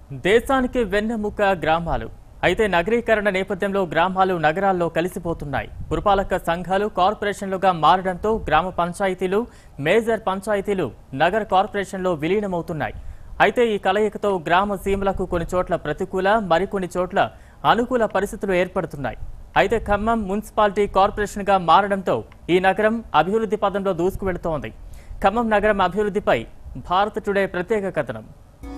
దేశానికి వెన్నెముక గ్రామాలు అయితే నగరీకరణ నేపథ్యంలో గ్రామాలు నగరాల్లో కలిసిపోతున్నాయి పురపాలక సంఘాలు కార్పొరేషన్లుగా మారడంతో గ్రామ పంచాయతీలు మేజర్ పంచాయతీలు నగర కార్పొరేషన్లో విలీనమవుతున్నాయి అయితే ఈ కలయికతో గ్రామ సీమలకు కొన్ని చోట్ల ప్రతికూల మరికొన్ని చోట్ల అనుకూల పరిస్థితులు ఏర్పడుతున్నాయి అయితే ఖమ్మం మున్సిపాలిటీ కార్పొరేషన్గా మారడంతో ఈ నగరం అభివృద్ధి పదంలో దూసుకువెళుతోంది ఖమ్మం నగరం అభివృద్ధిపై భారత్ టుడే ప్రత్యేక కథనం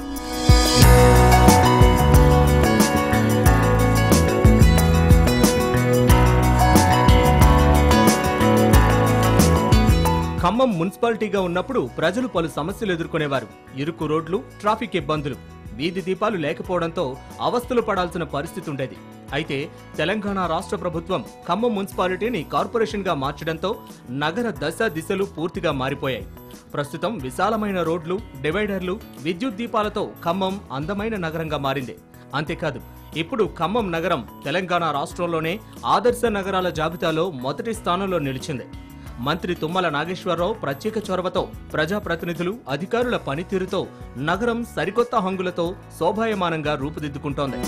ఖమ్మం మున్సిపాలిటీగా ఉన్నప్పుడు ప్రజలు పలు సమస్యలు ఎదుర్కొనేవారు ఇరుకు రోడ్లు ట్రాఫిక్ ఇబ్బందులు వీధి దీపాలు లేకపోవడంతో అవస్థలు పడాల్సిన పరిస్థితి ఉండేది అయితే తెలంగాణ రాష్ట్ర ప్రభుత్వం ఖమ్మం మున్సిపాలిటీని కార్పొరేషన్గా మార్చడంతో నగర దశ దిశలు పూర్తిగా మారిపోయాయి ప్రస్తుతం విశాలమైన రోడ్లు డివైడర్లు విద్యుత్ దీపాలతో ఖమ్మం అందమైన నగరంగా మారింది అంతేకాదు ఇప్పుడు ఖమ్మం నగరం తెలంగాణ రాష్ట్రంలోనే ఆదర్శ నగరాల జాబితాలో మొదటి స్థానంలో నిలిచింది మంత్రి తుమ్మల నాగేశ్వరరావు ప్రత్యేక చొరవతో ప్రజాప్రతినిధులు అధికారుల పనితీరుతో నగరం సరికొత్త హంగులతో శోభాయమానంగా రూపుదిద్దుకుంటోంది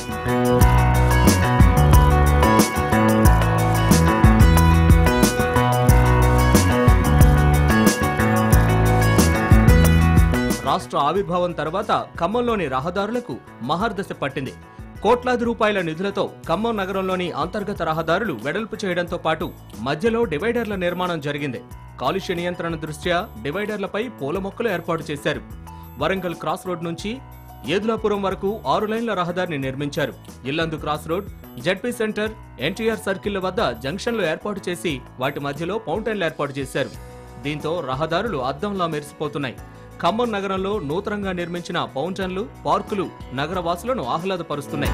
రాష్ట్ర ఆవిర్భావం తర్వాత ఖమ్మంలోని రహదారులకు మహర్దశ పట్టింది కోట్లాది రూపాయల నిధులతో ఖమ్మం నగరంలోని అంతర్గత రహదారులు వెడల్పు చేయడంతో పాటు మధ్యలో డివైడర్ల నిర్మాణం జరిగింది కాలుష్య నియంత్రణ దృష్ట్యా డివైడర్లపై పూల మొక్కలు ఏర్పాటు చేశారు వరంగల్ క్రాస్ రోడ్ నుంచి ఏదులాపురం వరకు ఆరు లైన్ల రహదారిని నిర్మించారు Yellandu cross road ZP centre NTR circle వద్ద జంక్షన్లు ఏర్పాటు చేసి వాటి మధ్యలో ఫౌంటైన్లు ఏర్పాటు చేశారు దీంతో రహదారులు అద్దంలా మెరిసిపోతున్నాయి ఖమ్మం నగరంలో నూతనంగా నిర్మించిన ఫౌంటైన్లు పార్కులు నగరవాసులను ఆహ్లాదపరుస్తున్నాయి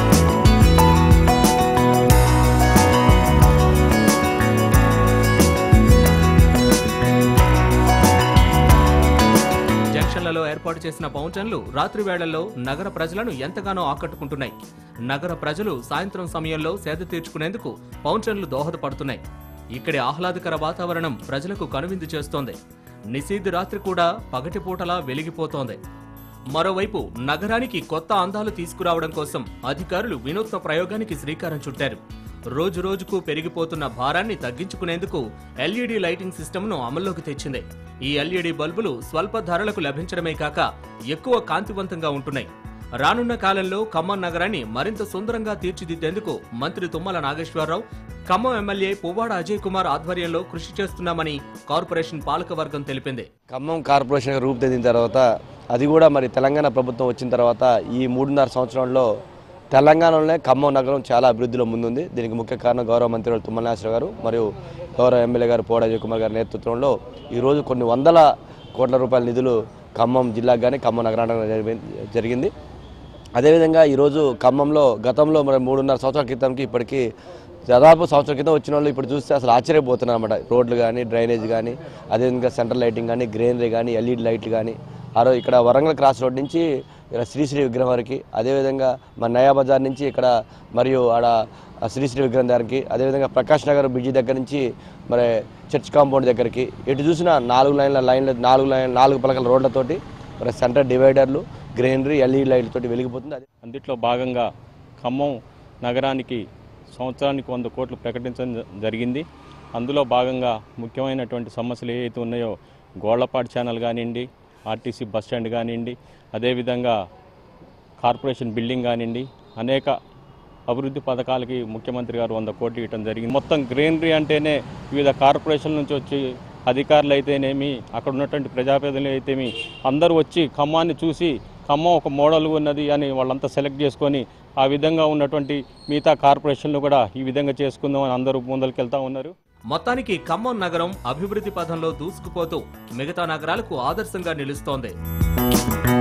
జంక్షన్లలో ఏర్పాటు చేసిన ఫౌంటైన్లు రాత్రి వేళల్లో నగర ప్రజలను ఎంతగానో ఆకట్టుకుంటున్నాయి నగర ప్రజలు సాయంత్రం సమయంలో సేద తీర్చుకునేందుకు ఫౌంటైన్లు దోహదపడుతున్నాయి ఇక్కడి ఆహ్లాదకర వాతావరణం ప్రజలకు కనువిందు చేస్తోంది నిశీధి రాత్రి కూడా పగటిపూటలా వెలిగిపోతోంది మరోవైపు నగరానికి కొత్త అందాలు తీసుకురావడం కోసం అధికారులు వినూత్న ప్రయోగానికి శ్రీకారం చుట్టారు రోజు రోజుకు పెరిగిపోతున్న భారాన్ని తగ్గించుకునేందుకు ఎల్ఈడి లైటింగ్ సిస్టమ్ను అమల్లోకి తెచ్చింది ఈ ఎల్ఈడి బల్బులు స్వల్ప ధరలకు లభించడమే కాక ఎక్కువ కాంతివంతంగా ఉంటున్నాయి రానున్న కాలంలో ఖమ్మం నగరాన్ని మరింత సుందరంగా తీర్చిదిద్దేందుకు మంత్రి తుమ్మల నాగేశ్వరరావు ఖమ్మం ఎమ్మెల్యే పువ్వాడ అజయ్ కుమార్ ఆధ్వర్యంలో కృషి చేస్తున్నామని కార్పొరేషన్ పాలకవర్గం తెలిపింది ఖమ్మం కార్పొరేషన్గా రూపుదిద్దిన తర్వాత అది కూడా మరి తెలంగాణ ప్రభుత్వం వచ్చిన తర్వాత ఈ మూడున్నర సంవత్సరంలో తెలంగాణలోనే ఖమ్మం నగరం చాలా అభివృద్ధిలో ముందుంది దీనికి ముఖ్య కారణం గౌరవ మంత్రి తుమ్మల నాగేశ్వర గారు మరియు గౌరవ ఎమ్మెల్యే గారు పోడ అజయ్ కుమార్ గారి నేతృత్వంలో ఈరోజు కొన్ని వందల కోట్ల రూపాయల నిధులు ఖమ్మం జిల్లాకు కానీ ఖమ్మం నగరానికి జరిగి- జరిగింది అదేవిధంగా ఈరోజు ఖమ్మంలో గతంలో మరి మూడున్నర సంవత్సరాల క్రితంకి ఇప్పటికీ దాదాపు సంవత్సరం క్రితం వచ్చిన వాళ్ళు ఇప్పుడు చూస్తే అసలు ఆశ్చర్యపోతున్నారు అనమాట రోడ్లు కానీ డ్రైనేజ్ కానీ అదేవిధంగా సెంట్రల్ లైటింగ్ కానీ గ్రీనరీ కానీ ఎల్ఈడి లైట్లు కానీ ఆ రోజు ఇక్కడ వరంగల్ క్రాస్ రోడ్ నుంచి ఇక్కడ శ్రీశ్రీ విగ్రహం వరకు అదేవిధంగా మన నయా బజార్ నుంచి ఇక్కడ మరియు ఆడ ఆ శ్రీశ్రీ విగ్రహం దగ్గరికి అదేవిధంగా ప్రకాష్ నగర్ బ్రిడ్జి దగ్గర నుంచి మరి చర్చ్ కాంపౌండ్ దగ్గరికి ఎటు చూసినా నాలుగు లైన్ల లైన్ల నాలుగు లైన్ నాలుగు పలకల రోడ్లతోటి మరి సెంటర్ డివైడర్లు గ్రీనరీ ఎల్ఈడి లైట్లతోటి వెలిగిపోతుంది అదే అందుట్లో భాగంగా ఖమ్మం నగరానికి సంవత్సరానికి వంద కోట్లు ప్రకటించడం జ- జరిగింది అందులో భాగంగా ముఖ్యమైనటువంటి సమస్యలు ఏవైతే ఉన్నాయో గోళ్లపాడు ఛానల్ కానివ్వండి ఆర్టీసీ బస్ స్టాండ్ కానివ్వండి అదేవిధంగా కార్పొరేషన్ బిల్డింగ్ కానివ్వండి అనేక అభివృద్ధి పథకాలకి ముఖ్యమంత్రి గారు వంద కోట్లు ఇవ్వడం జరిగింది మొత్తం గ్రీనరీ అంటేనే వివిధ కార్పొరేషన్ల నుంచి వచ్చి అధికారులు అయితేనేమి అక్కడ ఉన్నటువంటి ప్రజాప్రతినిధులు అయితేమి అందరూ వచ్చి ఖమ్మాన్ని చూసి ఖమ్మం ఒక మోడల్ ఉన్నది అని వాళ్ళంతా సెలెక్ట్ చేసుకొని ఆ విధంగా ఉన్నటువంటి మిగతా కార్పొరేషన్లు కూడా ఈ విధంగా చేసుకుందాం అని అందరూ ముందరికెళ్తా ఉన్నారు మొత్తానికి ఖమ్మం నగరం అభివృద్ధి పథంలో దూసుకుపోతూ మిగతా నగరాలకు ఆదర్శంగా నిలుస్తోంది